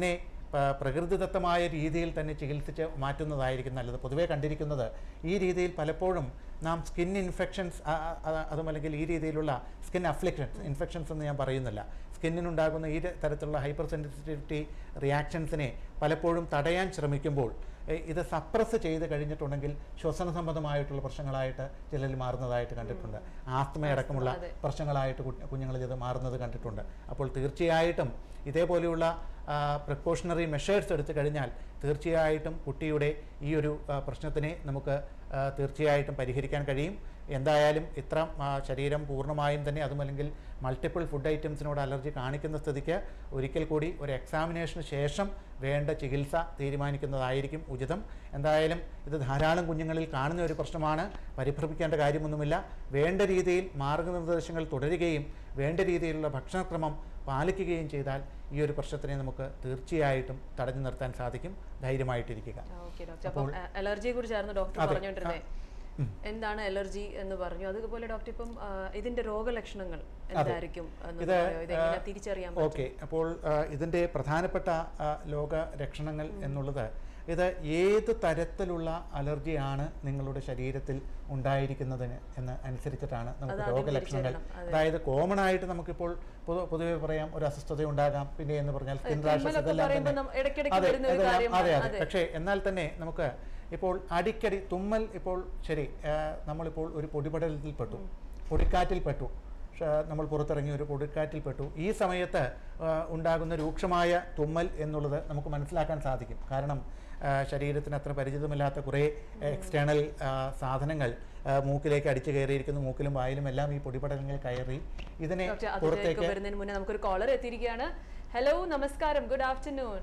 പ- പ്രകൃതിദത്തമായ രീതിയിൽ തന്നെ ചികിത്സിച്ച് മാറ്റുന്നതായിരിക്കും നല്ലത് പൊതുവേ കണ്ടിരിക്കുന്നത് ഈ രീതിയിൽ പലപ്പോഴും നാം സ്കിൻ ഇൻഫെക്ഷൻസ് അതും അല്ലെങ്കിൽ ഈ രീതിയിലുള്ള സ്കിൻ അഫ്ലിക്ഷൻസ് ഇൻഫെക്ഷൻസ് എന്ന് ഞാൻ പറയുന്നില്ല സ്കിന്നിനുണ്ടാകുന്ന ഈ ര- തരത്തിലുള്ള ഹൈപ്പർ സെൻസിറ്റിവിറ്റി റിയാക്ഷൻസിനെ പലപ്പോഴും തടയാൻ ശ്രമിക്കുമ്പോൾ എ, ഇത് സപ്രസ് ചെയ്ത് കഴിഞ്ഞിട്ടുണ്ടെങ്കിൽ ശ്വസന സംബന്ധമായിട്ടുള്ള പ്രശ്നങ്ങളായിട്ട് ചിലരിൽ മാറുന്നതായിട്ട് കണ്ടിട്ടുണ്ട് ആസ്തമയടക്കമുള്ള അതെ. പ്രശ്നങ്ങളായിട്ട് കു- കുഞ്ഞുങ്ങളിൽ ഇത് മാറുന്നത് കണ്ടിട്ടുണ്ട് അപ്പോൾ തീർച്ചയായിട്ടും ഇതേപോലെയുള്ള പ്രിക്കോഷണറി മെഷേഴ്സ് എടുത്തു കഴിഞ്ഞാൽ തീർച്ചയായിട്ടും കുട്ടിയുടെ ഈ ഒരു ആ, പ്രശ്നത്തിനെ നമുക്ക് ആ, തീർച്ചയായിട്ടും പരിഹരിക്കാൻ കഴിയും എന്തായാലും ഇത്ര ആ, ശരീരം പൂർണ്ണമായും തന്നെ അതുമല്ലെങ്കിൽ മൾട്ടിപ്പിൾ ഫുഡ് ഐറ്റംസിനോട് അലർജി കാണിക്കുന്ന സ്ഥിതിക്ക് ഒരിക്കൽ കൂടി ഒരു എക്സാമിനേഷന് ശേഷം വേണ്ട ചികിത്സ തീരുമാനിക്കുന്നതായിരിക്കും ഉചിതം എന്തായാലും ഇത് ധാരാളം കുഞ്ഞുങ്ങളിൽ കാണുന്ന ഒരു പ്രശ്നമാണ് പരിഭ്രമിക്കേണ്ട കാര്യമൊന്നുമില്ല വേണ്ട രീതിയിൽ മാർഗനിർദ്ദേശങ്ങൾ തുടരുകയും വേണ്ട രീതിയിലുള്ള ഭക്ഷണക്രമം പാലിക്കുകയും ചെയ്താൽ ഈ ഒരു പ്രശ്നത്തിനെ നമുക്ക് തീർച്ചയായിട്ടും തടഞ്ഞു നിർത്താൻ സാധിക്കും ധൈര്യമായിട്ടിരിക്കുക ഓക്കെ ഡോക്ടർ അപ്പം അലർജിയെ കുറിച്ചായിരുന്നു ഡോക്ടർ അതെ. പറഞ്ഞുകൊണ്ടിരുന്നത് എന്താണ് അലർജി എന്ന് പറഞ്ഞു അതുപോലെ ഡോക്ടർ ഇപ്പം ആ, ഇതിന്റെ രോഗലക്ഷണങ്ങൾ എന്തായിരിക്കും എന്ന് ഇത് പറയോ? ഇതെങ്ങനെ തിരിച്ചറിയാൻ പറ്റും ഓക്കെ അപ്പോൾ ആ, ഇതിൻ്റെ പ്രധാനപ്പെട്ട ആ, ലോക ലക്ഷണങ്ങൾ എന്നുള്ളത് ഇത് ഏത് തരത്തിലുള്ള അലർജിയാണ് നിങ്ങളുടെ ശരീരത്തിൽ ഉണ്ടായിരിക്കുന്നതിന് എന്ന് അനുസരിച്ചിട്ടാണ് നമുക്ക് ആദ്യം രോഗലക്ഷണങ്ങൾ തിരിച്ചറിയണം. അതെ. അതായത് കോമൺ ആയിട്ട് നമുക്കിപ്പോൾ പൊതു പൊതുവെ പറയാം ഒരു അസ്വസ്ഥത ഉണ്ടാകാം പിന്നെ എന്ന് പറഞ്ഞാൽ സ്കിൻ റാഷസ് തുമ്മലൊക്കെ ഇതെല്ലാം പറയുമ്പോൾ തന്നെ നമ്മ- ഇടയ്ക്കിടയ്ക്ക് അതെ വരുന്ന ഒരു ഇതെല്ലാം- കാര്യമാണ്. അതെ അതെ അതെ. പക്ഷേ എന്നാൽ തന്നെ നമുക്ക് ഇപ്പോൾ അടിക്കടി തുമ്മൽ ഇപ്പോൾ ശരി ആ, നമ്മളിപ്പോൾ ഒരു പൊടിപടലത്തിൽ പെട്ടു പൊടിക്കാറ്റിൽ പെട്ടു ഷ- നമ്മൾ പുറത്തിറങ്ങി ഒരു പൊടിക്കാറ്റിൽ പെട്ടു ഈ സമയത്ത് ആ, ഉണ്ടാകുന്ന രൂക്ഷമായ തുമ്മൽ എന്നുള്ളത് നമുക്ക് മനസ്സിലാക്കാൻ സാധിക്കും കാരണം ആ, ശരീരത്തിന് അത്ര പരിചിതമില്ലാത്ത കുറേ എക്സ്റ്റേണൽ സാധനങ്ങൾ ആ, മൂക്കിലേക്ക് അടിച്ചു കയറിയിരിക്കുന്നു മൂക്കിലും വായിലും എല്ലാം ഈ പൊടിപടലങ്ങൾ കയറി ഇതിനെ ഡോക്ടർ അതിലേക്ക് പുറത്തേക്ക് വരുന്നതിന് മുന്നേ നമുക്കൊരു കോളർ എത്തിയിരിക്കുകയാണ് ഹലോ നമസ്കാരം ഗുഡ് ആഫ്റ്റർനൂൺ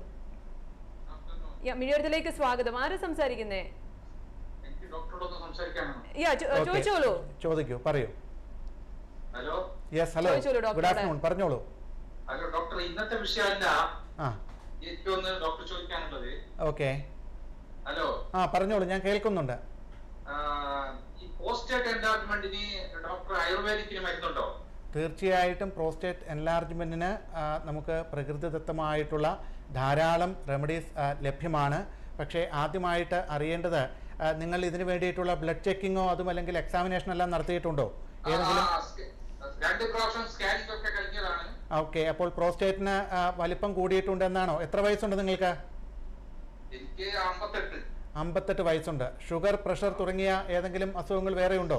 മിഴിയത്തിലേക്ക് സ്വാഗതം ആരാ സംസാരിക്കുന്നേ എനിക്ക് ഡോക്ടറോടൊന്ന് സംസാരിക്കാനാണ് യാ ചോ- ഓക്കേ. ചോദിച്ചോളൂ ചോദിക്കൂ പറയൂ ഹലോ യെസ് ഹലോ ചോദിച്ചോളൂ ഗുഡ് ഡോക്ടറോട്. ആഫ്റ്റർനൂൺ പറഞ്ഞോളൂ ഹലോ ഡോക്ടർ ഇന്നത്തെ വിഷയമല്ല ആ എനിക്കൊന്ന് ഡോക്ടർ ചോദിക്കാനുള്ളത് ഓക്കെ ഹലോ ആ പറഞ്ഞോളൂ ഞാൻ കേൾക്കുന്നുണ്ട് ആ, ഈ പോസ്റ്റേറ്റ് എൻലാർജ്മെന്റിന് ഡോക്ടർ ആയുർവേദിക്കിന് മരുന്നുണ്ടോ തീർച്ചയായിട്ടും പ്രോസ്റ്റേറ്റ് എൻലാർജ്മെൻറ്റിന് നമുക്ക് പ്രകൃതിദത്തമായിട്ടുള്ള ധാരാളം റെമഡീസ് ആ, ലഭ്യമാണ് പക്ഷേ ആദ്യമായിട്ട് അറിയേണ്ടത് ആ, നിങ്ങൾ ഇതിന് വേണ്ടിയിട്ടുള്ള ബ്ലഡ് ചെക്കിങ്ങോ അതും അല്ലെങ്കിൽ എക്സാമിനേഷൻ എല്ലാം നടത്തിയിട്ടുണ്ടോ ആ, ഏതെങ്കിലും ആ, സ്ക- രണ്ട് പ്രാവശ്യം സ്കാനിംഗ് ഒക്കെ കഴിഞ്ഞതാണ് ഓക്കെ അപ്പോൾ പ്രോസ്റ്റേറ്റിന് ആ, വലിപ്പം കൂടിയിട്ടുണ്ടെന്നാണോ എത്ര വയസ്സുണ്ട് നിങ്ങൾക്ക് എനിക്ക് അമ്പത്തെട്ട് അമ്പത്തെട്ട് വയസ്സുണ്ട് ഷുഗർ പ്രഷർ തുടങ്ങിയ ഏതെങ്കിലും അസുഖങ്ങൾ വേറെ ഉണ്ടോ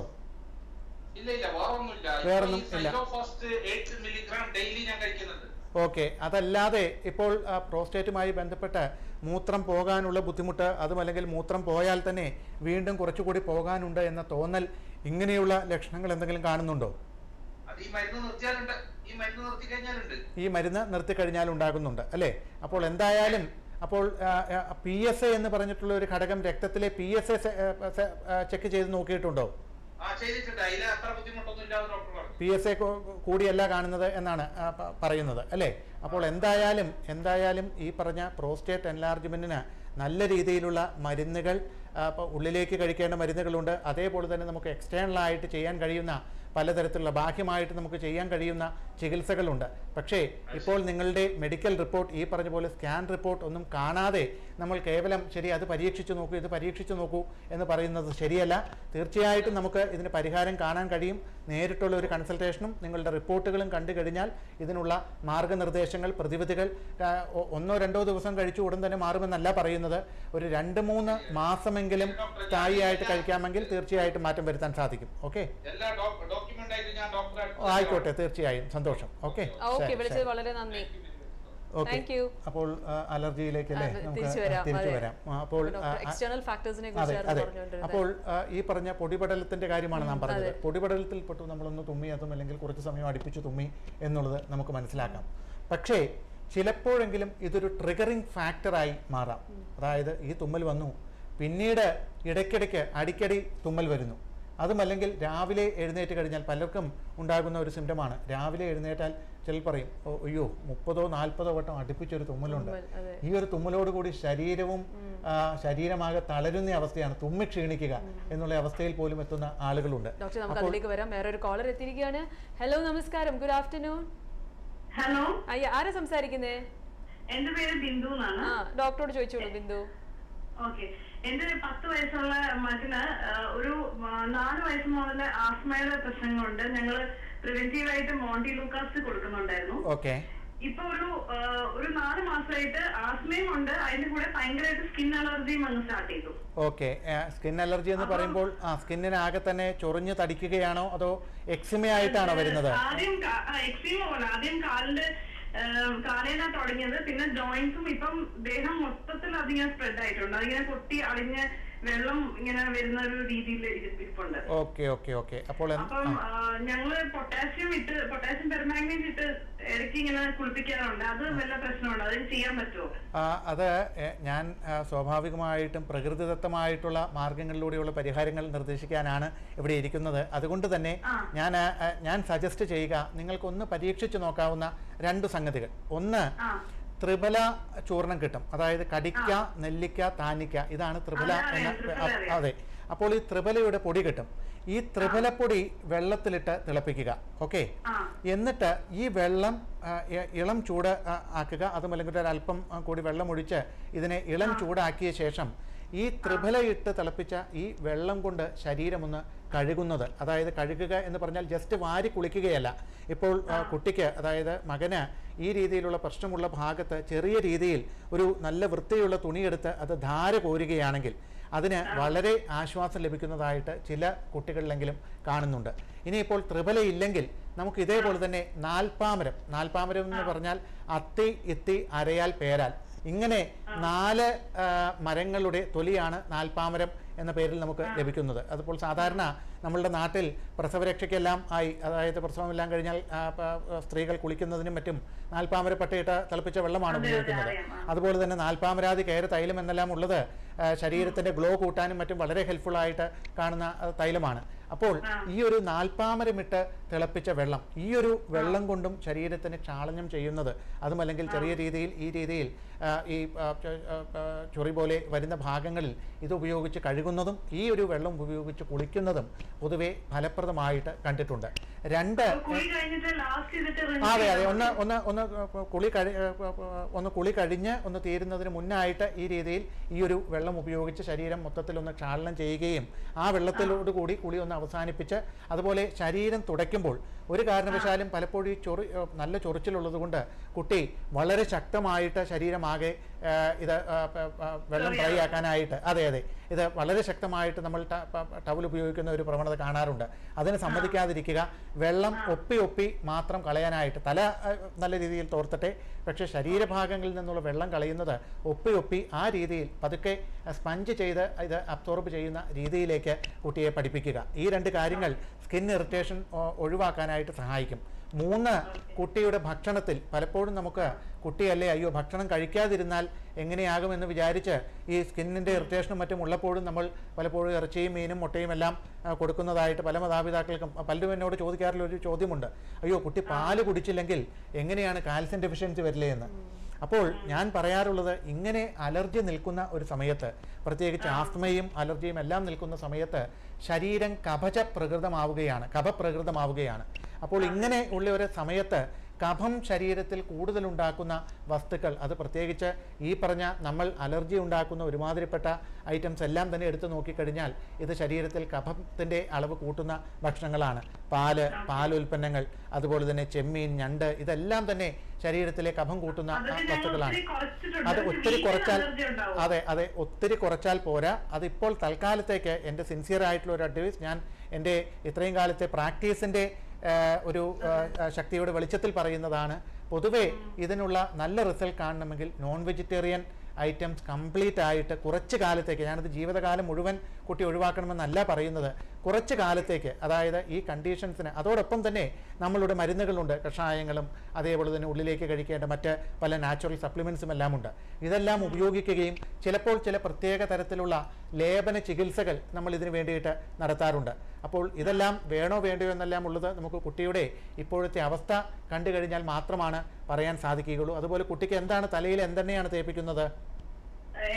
ഇല്ല ഇല്ല വേറൊന്നുമില്ല വേറൊന്നും ഇല്ല. ഫസ്റ്റ് എയ്റ്റ് മില്ലിഗ്രാം ഡെയിലി ഞാൻ കഴിക്കുന്നുണ്ട് ഓക്കെ അതല്ലാതെ ഇപ്പോൾ ആ, പ്രോസ്റ്റേറ്റുമായി ബന്ധപ്പെട്ട് മൂത്രം പോകാനുള്ള ബുദ്ധിമുട്ട് അതും അല്ലെങ്കിൽ മൂത്രം പോയാൽ തന്നെ വീണ്ടും കുറച്ചുകൂടി പോകാനുണ്ട് എന്ന തോന്നൽ ഇങ്ങനെയുള്ള ലക്ഷണങ്ങൾ എന്തെങ്കിലും കാണുന്നുണ്ടോ അത് ഈ മരുന്ന് നിർത്തിയാലുണ്ട് ഈ മരുന്ന് നിർത്തി കഴിഞ്ഞാലുണ്ട് ഈ മരുന്ന് നിർത്തിക്കഴിഞ്ഞാൽ ഉണ്ടാകുന്നുണ്ട് അല്ലേ അപ്പോൾ എന്തായാലും അപ്പോൾ പി എസ് എ എന്ന് പറഞ്ഞിട്ടുള്ള ഒരു ഘടകം രക്തത്തിലെ പി എസ് എ ചെക്ക് ചെയ്ത് നോക്കിയിട്ടുണ്ടോ ആ ചെയ്തിട്ടുണ്ട് അതിൽ അത്ര ബുദ്ധിമുട്ടൊന്നും ഇല്ലാന്ന് ഡോക്ടർ പറഞ്ഞു പി എസ് എ കൂടിയല്ല കാണുന്നത് എന്നാണ് ആ, പ- പറയുന്നത് അല്ലേ അപ്പോൾ എന്തായാലും എന്തായാലും ഈ പറഞ്ഞ പ്രോസ്റ്റേറ്റ് എൻലാർജ്മെൻറ്റിന് നല്ല രീതിയിലുള്ള മരുന്നുകൾ ആ, ഇപ്പോൾ ഉള്ളിലേക്ക് കഴിക്കേണ്ട മരുന്നുകളുണ്ട് അതേപോലെ തന്നെ നമുക്ക് എക്സ്റ്റേണലായിട്ട് ചെയ്യാൻ കഴിയുന്ന പലതരത്തിലുള്ള ബാഹ്യമായിട്ട് നമുക്ക് ചെയ്യാൻ കഴിയുന്ന ചികിത്സകളുണ്ട് പക്ഷേ ഇപ്പോൾ നിങ്ങളുടെ മെഡിക്കൽ റിപ്പോർട്ട് ഈ പറഞ്ഞ പോലെ സ്കാൻ റിപ്പോർട്ട് ഒന്നും കാണാതെ നമ്മൾ കേവലം ശരി അത് പരീക്ഷിച്ച് നോക്കൂ ഇത് പരീക്ഷിച്ച് നോക്കൂ എന്ന് പറയുന്നത് ശരിയല്ല തീർച്ചയായിട്ടും നമുക്ക് ഇതിന് പരിഹാരം കാണാൻ കഴിയും നേരിട്ടുള്ള ഒരു കൺസൾട്ടേഷനും നിങ്ങളുടെ റിപ്പോർട്ടുകളും കണ്ടു കഴിഞ്ഞാൽ ഇതിനുള്ള മാർഗനിർദ്ദേശങ്ങൾ പ്രതിവിധികൾ ആ, ഒ- ഒന്നോ രണ്ടോ ദിവസം കഴിച്ചു ഉടൻ തന്നെ മാറുമെന്നല്ല പറയുന്നത് ഒരു രണ്ട് മൂന്ന് മാസമെങ്കിലും സ്ഥായിയായിട്ട് കഴിക്കാമെങ്കിൽ തീർച്ചയായിട്ടും മാറ്റം വരുത്താൻ സാധിക്കും ഓക്കെ എല്ലാ ഡോക്യുമെന്റ് ആയിട്ട് ഞാൻ ഡോക്ടറെ ആയിക്കോട്ടെ തീർച്ചയായും സന്തോഷം ഓക്കെ ഓക്കെ വിളിച്ചത് വളരെ നന്ദി ഓക്കെ താങ്ക് യു അപ്പോൾ ആ, അലർജിയിലേക്ക് അല്ലേ ആ, നമുക്ക് തിരിച്ചു വരാം, തിരിച്ചു അതെ. വരാം ആ, അപ്പോൾ ആ, ഡോക്ടർ എക്സ്റ്റേണൽ ഫാക്ടേഴ്സിനെ അതെ കുറിച്ചായിരുന്നു അതെ പറഞ്ഞുകൊണ്ടിരുന്നത് അപ്പോൾ ആ, ഈ പറഞ്ഞ പൊടിപടലത്തിന്റെ കാര്യമാണ് നാം പറഞ്ഞത് അതെ. പൊടിപടലത്തിൽ പെട്ടു നമ്മളൊന്ന് തുമ്മി അതും അല്ലെങ്കിൽ കുറച്ച് സമയം അടുപ്പിച്ച് തുമ്മി എന്നുള്ളത് നമുക്ക് മനസ്സിലാക്കാം പക്ഷേ ചിലപ്പോഴെങ്കിലും ഇതൊരു ട്രിഗറിങ് ഫാക്ടറായി മാറാം അതായത് ഈ തുമ്മൽ വന്നു പിന്നീട് ഇടയ്ക്കിടയ്ക്ക് അടിക്കടി തുമ്മൽ വരുന്നു അതുമല്ലെങ്കിൽ രാവിലെ എഴുന്നേറ്റ് കഴിഞ്ഞാൽ പലർക്കും ഉണ്ടാകുന്ന ഒരു സിംറ്റമാണ് രാവിലെ എഴുന്നേറ്റാൽ ചിലർ പറയും "ഓ, അയ്യോ മുപ്പതോ നാൽപ്പതോ വട്ടം അടുപ്പിച്ചൊരു തുമ്മലുണ്ട് തുമ്മൽ, അതെ. ഈ ഒരു തുമ്മലോട് കൂടി ശരീരവും ആ, ശരീരമാകെ തളരുന്ന അവസ്ഥയാണ് തുമ്മി ക്ഷീണിക്കുക എന്നുള്ള അവസ്ഥയിൽ പോലും എത്തുന്ന ആളുകളുണ്ട് ഡോക്ടർ നമുക്ക് അതിലേക്ക് വരാം വേറെ ഒരു കോളർ എത്തിയിരിക്കുകയാണ് ഹലോ നമസ്കാരം ഗുഡ് ആഫ്റ്റർനൂൺ ഹലോ അയ്യ ആരാ സംസാരിക്കുന്നേ എന്റെ പേര് ബിന്ദു എന്നാണ് ആ ഡോക്ടറോട് ചോദിച്ചോളൂ ബിന്ദു ഓക്കെ എന്റെ ഒരു പത്ത് വയസ്സുള്ള മകന് ആ, ഒരു ആ, നാല് വയസ്സ് മുതൽ ആസ്മയുടെ പ്രശ്നങ്ങളുണ്ട് ഞങ്ങള് പ്രിവെന്റീവ് ആയിട്ട് മോണ്ടി ലൂക്കാസ് കൊടുക്കുന്നുണ്ടായിരുന്നു ഓക്കെ ഇപ്പൊ ഒരു ആ, ഒരു നാല് മാസമായിട്ട് ആസ്മയും ഉണ്ട് അതിന്റെ കൂടെ ഭയങ്കരമായിട്ട് സ്കിൻ അലർജിയും അങ്ങ് സ്റ്റാർട്ട് ചെയ്തു ഓക്കെ സ്കിൻ അലർജി എന്ന് പറയുമ്പോൾ ആ സ്കിന്നിനാകെ തന്നെ ചൊറിഞ്ഞ് തടിക്കുകയാണോ അതോ എക്സിമ ആയിട്ടാണോ വരുന്നത് ആദ്യം എക്സ്ട്രീം പോലെ ആദ്യം കാലിന്റെ കാലേന തുടങ്ങിയത് പിന്നെ ജോയിന്റ്സും ഇപ്പം ദേഹം മൊത്തത്തിൽ അതിങ്ങനെ സ്പ്രെഡ് ആയിട്ടുണ്ട് അതിങ്ങനെ പൊട്ടി അളിഞ്ഞ് വെള്ളം ഇങ്ങനെ വരുന്ന ഒരു രീതിയിൽ ഇരിപ്പുണ്ട് ഓക്കെ ഓക്കെ ഓക്കെ അപ്പോൾ എന്ത്- അപ്പം ആ, ആ, ഞങ്ങള് പൊട്ടാസ്യം ഇട്ട് പൊട്ടാസ്യം പെർമാഗ്നേറ്റ് ഇട്ട് ഇടയ്ക്ക് ഇങ്ങനെ കുളിപ്പിക്കാറുണ്ട് അത് വല്ല പ്രശ്നമുണ്ടോ അത് ചെയ്യാൻ പറ്റുമോ ആ, അത് എ, ഞാൻ ആ, സ്വാഭാവികമായിട്ടും പ്രകൃതിദത്തമായിട്ടുള്ള മാർഗങ്ങളിലൂടെയുള്ള പരിഹാരങ്ങൾ നിർദ്ദേശിക്കാനാണ് ഇവിടെ ഇരിക്കുന്നത് അതുകൊണ്ട് തന്നെ ആ. ഞാൻ ആ, ആ, ഞാൻ സജസ്റ്റ് ചെയ്യുക നിങ്ങൾക്കൊന്ന് പരീക്ഷിച്ച് നോക്കാവുന്ന രണ്ട് സംഗതികൾ ഒന്ന് ആ ത്രിബല ചൂർണം കിട്ടും അതായത് കടിക്ക നെല്ലിക്ക താനിക്ക ഇതാണ് ത്രിബല അതെ, അറിയാം, എന്ന ത്രിഫല അ- അറിയാം. അതെ അപ്പോൾ ഈ ത്രിബലയുടെ പൊടി കിട്ടും ഈ ത്രിബലപ്പൊടി വെള്ളത്തിലിട്ട് തിളപ്പിക്കുക ഓക്കെ ആ എന്നിട്ട് ഈ വെള്ളം ആ, ഇ- ഇളം ചൂട് ആ, ആക്കുക അതും അല്ലെങ്കിൽ ഒരു അല്പം ആ, കൂടി വെള്ളം ഒഴിച്ച് ഇതിനെ ഇളം ചൂടാക്കിയ ശേഷം ഈ ത്രിഫല ഇട്ട് തിളപ്പിച്ച ഈ വെള്ളം കൊണ്ട് ശരീരം ഒന്ന് കഴുകുന്നത് അതായത് കഴുകുക എന്ന് പറഞ്ഞാൽ ജസ്റ്റ് വാരി കുളിക്കുകയല്ല ഇപ്പോൾ ആ, കുട്ടിക്ക് അതായത് മകന് ഈ രീതിയിലുള്ള പ്രശ്നമുള്ള ഭാഗത്ത് ചെറിയ രീതിയിൽ ഒരു നല്ല വൃത്തിയുള്ള തുണിയെടുത്ത് അത് ധാര കോരുകയാണെങ്കിൽ അതിന് വളരെ ആശ്വാസം ലഭിക്കുന്നതായിട്ട് ചില കുട്ടികളിലെങ്കിലും കാണുന്നുണ്ട് ഇനിയിപ്പോൾ ത്രിബല ഇല്ലെങ്കിൽ നമുക്ക് ഇതേപോലെ തന്നെ നാൽപ്പാമരം നാൽപ്പാമരം എന്ന് പറഞ്ഞാൽ അത്തി ഇത്തി അരയാൽ പേരാൽ ഇങ്ങനെ നാല് ആ, മരങ്ങളുടെ തൊലിയാണ് നാൽപ്പാമരം എന്ന പേരിൽ നമുക്ക് ലഭിക്കുന്നത് അതിപ്പോൾ സാധാരണ നമ്മളുടെ നാട്ടിൽ പ്രസവരക്ഷയ്ക്കെല്ലാം ആയി അതായത് പ്രസവമെല്ലാം കഴിഞ്ഞാൽ ആ, പ- സ്ത്രീകൾ കുളിക്കുന്നതിനും മറ്റും നാൽപ്പാമര പട്ടയിട്ട് തിളപ്പിച്ച വെള്ളമാണ് അതെ, അതെ, ഉപയോഗിക്കുന്നത് അറിയാം. ആ. അതുപോലെ തന്നെ നാൽപ്പാമരാതി കയർ തൈലം എന്നെല്ലാം ഉള്ളത് ആ, ശരീരത്തിന്റെ ഗ്ലോ കൂട്ടാനും മറ്റും വളരെ ഹെൽപ്ഫുൾ ആയിട്ട് കാണുന്ന ആ, തൈലമാണ് അപ്പോൾ ഈ ഒരു നാൽപ്പാമരമിട്ട് തിളപ്പിച്ച വെള്ളം ഈ ഒരു വെള്ളം കൊണ്ടും ശരീരത്തിന് ക്ഷാളനം ചെയ്യുന്നത് അതും അല്ലെങ്കിൽ ചെറിയ രീതിയിൽ ഈ രീതിയിൽ ആ, ഈ ആ, ചൊ- ആ, ആ, ചൊറി പോലെ വരുന്ന ഭാഗങ്ങളിൽ ഇത് ഉപയോഗിച്ച് കഴുകുന്നതും ഈ ഒരു വെള്ളം ഉപയോഗിച്ച് കുളിക്കുന്നതും പൊതുവെ ഫലപ്രദമായിട്ട് കണ്ടിട്ടുണ്ട് രണ്ട് അപ്പൊ കുളി കഴിഞ്ഞിട്ട് ലാസ്റ്റ് ചെയ്തിട്ട് rinse അതെ അതെ ചെയ്യണം. ഒന്ന് ഒന്ന് ഒന്ന് കുളി കഴി ഒന്ന് കുളി കഴിഞ്ഞ് ഒന്ന് തീരുന്നതിന് മുന്നായിട്ട് ഈ രീതിയിൽ ഈ ഒരു വെള്ളം ഉപയോഗിച്ച് ശരീരം മൊത്തത്തിൽ ഒന്ന് ക്ഷാളനം ചെയ്യുകയും ആ വെള്ളത്തിലോട് കൂടി കുളി ഒന്ന് അവസാനിപ്പിച്ച് അതുപോലെ ശരീരം തുടയ്ക്കുമ്പോൾ ഒരു കാരണവശാലും പലപ്പോഴും ഈ ചൊറി ഏഹ് നല്ല ചൊറിച്ചിലുള്ളത് കൊണ്ട് കുട്ടി വളരെ ശക്തമായിട്ട് ശരീരമാകെ ഏഹ് ഇത് ആ, പ- പ- വെള്ളം ഡ്രൈ ആക്കാനായിട്ട് അതെ അതെ ഇത് വളരെ ശക്തമായിട്ട് നമ്മൾ ട- പ- ടവൽ ഉപയോഗിക്കുന്ന ഒരു പ്രവണത കാണാറുണ്ട് അതിന് സമ്മതിക്കാതിരിക്കുക വെള്ളം ഒപ്പി ഒപ്പി മാത്രം കളയാനായിട്ട് തല ആ, നല്ല രീതിയിൽ തോർത്തട്ടെ പക്ഷേ ശരീരഭാഗങ്ങളിൽ നിന്നുള്ള വെള്ളം കളയുന്നത് ഒപ്പി ഒപ്പി ആ രീതിയിൽ പതുക്കെ സ്പഞ്ച് ചെയ്ത് ഇത് അബ്സോർബ് ചെയ്യുന്ന രീതിയിലേക്ക് കുട്ടിയെ പഠിപ്പിക്കുക ഈ രണ്ട് കാര്യങ്ങൾ സ്കിൻ ഇറിറ്റേഷൻ ഒഴിവാക്കാനായിട്ട് സഹായിക്കും മൂന്ന് കുട്ടിയുടെ ഭക്ഷണത്തിൽ പലപ്പോഴും നമുക്ക് കുട്ടിയല്ലേ അയ്യോ ഭക്ഷണം കഴിക്കാതിരുന്നാൽ എങ്ങനെയാകുമെന്ന് വിചാരിച്ച് ഈ സ്കിന്നിൻ്റെ ഇറിറ്റേഷനും മറ്റും ഉള്ളപ്പോഴും നമ്മൾ പലപ്പോഴും ഇറച്ചിയും മീനും മുട്ടയും എല്ലാം ആ, കൊടുക്കുന്നതായിട്ട് പല മാതാപിതാക്കൾക്കും പലരും എന്നോട് ചോദിക്കാറുള്ള ഒരു ചോദ്യമുണ്ട് അയ്യോ കുട്ടി പാല് കുടിച്ചില്ലെങ്കിൽ എങ്ങനെയാണ് കാൽസ്യം ഡെഫിഷ്യൻസി വരില്ലേ എന്ന് അപ്പോൾ ഞാൻ പറയാറുള്ളത് ഇങ്ങനെ അലർജി നിൽക്കുന്ന ഒരു സമയത്ത് പ്രത്യേകിച്ച് ആസ്മയും അലർജിയും എല്ലാം നിൽക്കുന്ന സമയത്ത് ശരീരം കഫച പ്രകൃതമാവുകയാണ് കഫപ്രകൃതമാവുകയാണ് അപ്പോൾ ഇങ്ങനെ ഉള്ള ഒരു സമയത്ത് കഫം ശരീരത്തിൽ കൂടുതലുണ്ടാക്കുന്ന വസ്തുക്കൾ അത് പ്രത്യേകിച്ച് ഈ പറഞ്ഞ നമ്മൾ അലർജി ഉണ്ടാക്കുന്ന ഒരുമാതിരിപ്പെട്ട ഐറ്റംസ് എല്ലാം തന്നെ എടുത്തു നോക്കിക്കഴിഞ്ഞാൽ ഇത് ശരീരത്തിൽ കഫത്തിൻ്റെ അളവ് കൂട്ടുന്ന ഭക്ഷണങ്ങളാണ് പാല് പാലുൽപ്പന്നങ്ങൾ അതുപോലെ തന്നെ ചെമ്മീൻ ഞണ്ട് ഇതെല്ലാം തന്നെ ശരീരത്തിലെ കഫം കൂട്ടുന്ന ആ, അതൊക്കെ ഞങ്ങൾ വസ്തുക്കളാണ് ഒത്തിരി കുറച്ചിട്ടുണ്ട്. അത് പക്ഷെ ഒത്തിരി വീട്ടിൽ കുറച്ചാൽ allergy ഉണ്ടാവും. അതെ അതെ ഒത്തിരി കുറച്ചാൽ പോരാ അതിപ്പോൾ തൽക്കാലത്തേക്ക് എൻ്റെ സിൻസിയർ ആയിട്ടുള്ള ഒരു അഡ്വൈസ് ഞാൻ എൻ്റെ ഇത്രയും കാലത്തെ പ്രാക്ടീസിൻ്റെ ഒരു ആ, ആ, ശക്തിയുടെ വെളിച്ചത്തിൽ പറയുന്നതാണ് പൊതുവേ ഇതിനുള്ള നല്ല റിസൾട്ട് കാണണമെങ്കിൽ നോൺ വെജിറ്റേറിയൻ ഐറ്റംസ് കംപ്ലീറ്റ് ആയിട്ട് കുറച്ച് കാലത്തേക്ക് ഞാനത് ജീവിതകാലം മുഴുവൻ കുട്ടി ഒഴിവാക്കണമെന്നല്ല പറയുന്നത് കുറച്ച് കാലത്തേക്ക് അതായത് ഈ കണ്ടീഷൻസിന് അതോടൊപ്പം തന്നെ നമ്മളുടെ മരുന്നുകളുണ്ട് കഷായങ്ങളും അതേപോലെ തന്നെ ഉള്ളിലേക്ക് കഴിക്കേണ്ട മറ്റ് പല നാച്ചുറൽ സപ്ലിമെൻസും എല്ലാം ഉണ്ട് ഇതെല്ലാം ഉപയോഗിക്കുകയും ചിലപ്പോൾ ചില പ്രത്യേക തരത്തിലുള്ള ലേപന ചികിത്സകൾ നമ്മൾ ഇതിന് വേണ്ടിയിട്ട് നടത്താറുണ്ട് അപ്പോൾ ഇതെല്ലാം വേണോ വേണ്ടയോ എന്നെല്ലാം ഉള്ളത് നമുക്ക് കുട്ടിയുടെ ഇപ്പോഴത്തെ അവസ്ഥ കണ്ടു കഴിഞ്ഞാൽ മാത്രമാണ് പറയാൻ സാധിക്കുകയുള്ളൂ അതുപോലെ കുട്ടിക്ക് എന്താണ് തലയിൽ എന്തെന്നെയാണ് തേപ്പിക്കുന്നത്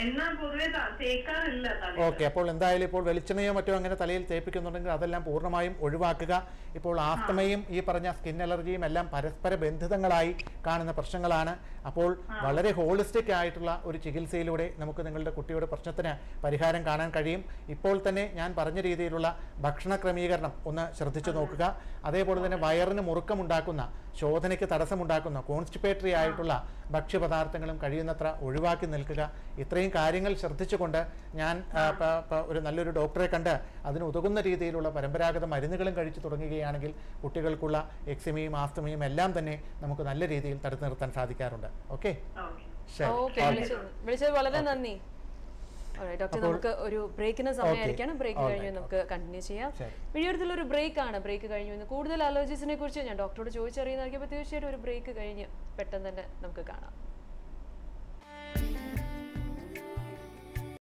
എണ്ണ പൊതുവെ ത- തേക്കാറില്ല തലയിൽ ഓക്കെ അപ്പോൾ എന്തായാലും ഇപ്പോൾ വെളിച്ചെണ്ണയോ മറ്റോ അങ്ങനെ തലയിൽ തേപ്പിക്കുന്നുണ്ടെങ്കിൽ അതെല്ലാം പൂർണ്ണമായും ഒഴിവാക്കുക ഇപ്പോൾ ആസ്തമയും ഈ പറഞ്ഞ സ്കിൻ അലർജിയും എല്ലാം പരസ്പര ബന്ധിതങ്ങളായി കാണുന്ന പ്രശ്നങ്ങളാണ് അപ്പോൾ വളരെ ഹോളിസ്റ്റിക് ആയിട്ടുള്ള ഒരു ചികിത്സയിലൂടെ നമുക്ക് നിങ്ങളുടെ കുട്ടിയുടെ പ്രശ്നത്തിന് പരിഹാരം കാണാൻ കഴിയും ഇപ്പോൾ തന്നെ ഞാൻ പറഞ്ഞ രീതിയിലുള്ള ഭക്ഷണ ക്രമീകരണം ഒന്ന് ശ്രദ്ധിച്ചു നോക്കുക അതേപോലെ തന്നെ വയറിന് മുറുക്കമുണ്ടാക്കുന്ന ശോധനയ്ക്ക് തടസ്സമുണ്ടാക്കുന്ന കോൺസ്റ്റിപ്പേറ്ററി ആയിട്ടുള്ള ഭക്ഷ്യപദാർത്ഥങ്ങളും കഴിയുന്നത്ര ഒഴിവാക്കി നിൽക്കുക ഇത്രയും കാര്യങ്ങൾ ശ്രദ്ധിച്ചുകൊണ്ട് ഞാൻ ആ, പ- പ- ഒരു നല്ലൊരു ഡോക്ടറെ കണ്ട് അതിന് ഉതകുന്ന രീതിയിലുള്ള പരമ്പരാഗത മരുന്നുകളും കഴിച്ചു തുടങ്ങുകയാണെങ്കിൽ കുട്ടികൾക്കുള്ള എക്സിമയും ആസ്തമയും എല്ലാം തന്നെ നമുക്ക് നല്ല രീതിയിൽ തടുത്തു നിർത്താൻ സാധിക്കാറുണ്ട് ഓക്കെ ഓക്കെ ശരി ഓക്കെ വിളിച്ചത് വിളിച്ചത് വളരെ നന്ദി ഡോക്ടർ നമുക്ക് ഒരു ബ്രേക്കിന് സമയമായിരിക്കണം ബ്രേക്ക് All കഴിഞ്ഞ് right, നമുക്ക് കണ്ടിന്യൂ ചെയ്യാം ശരി. വീഡിയോത്തിൽ ഒരു ബ്രേക്ക് ആണ് ബ്രേക്ക് കഴിഞ്ഞു ഇന്ന് കൂടുതൽ അലർജീസിനെ കുറിച്ച് ഞാൻ ഡോക്ടറോട് ചോദിച്ചറിയുന്നതായിരിക്കും അപ്പോൾ തീർച്ചയായിട്ടും ഒരു ബ്രേക്ക് കഴിഞ്ഞ് പെട്ടെന്ന് തന്നെ നമുക്ക് കാണാം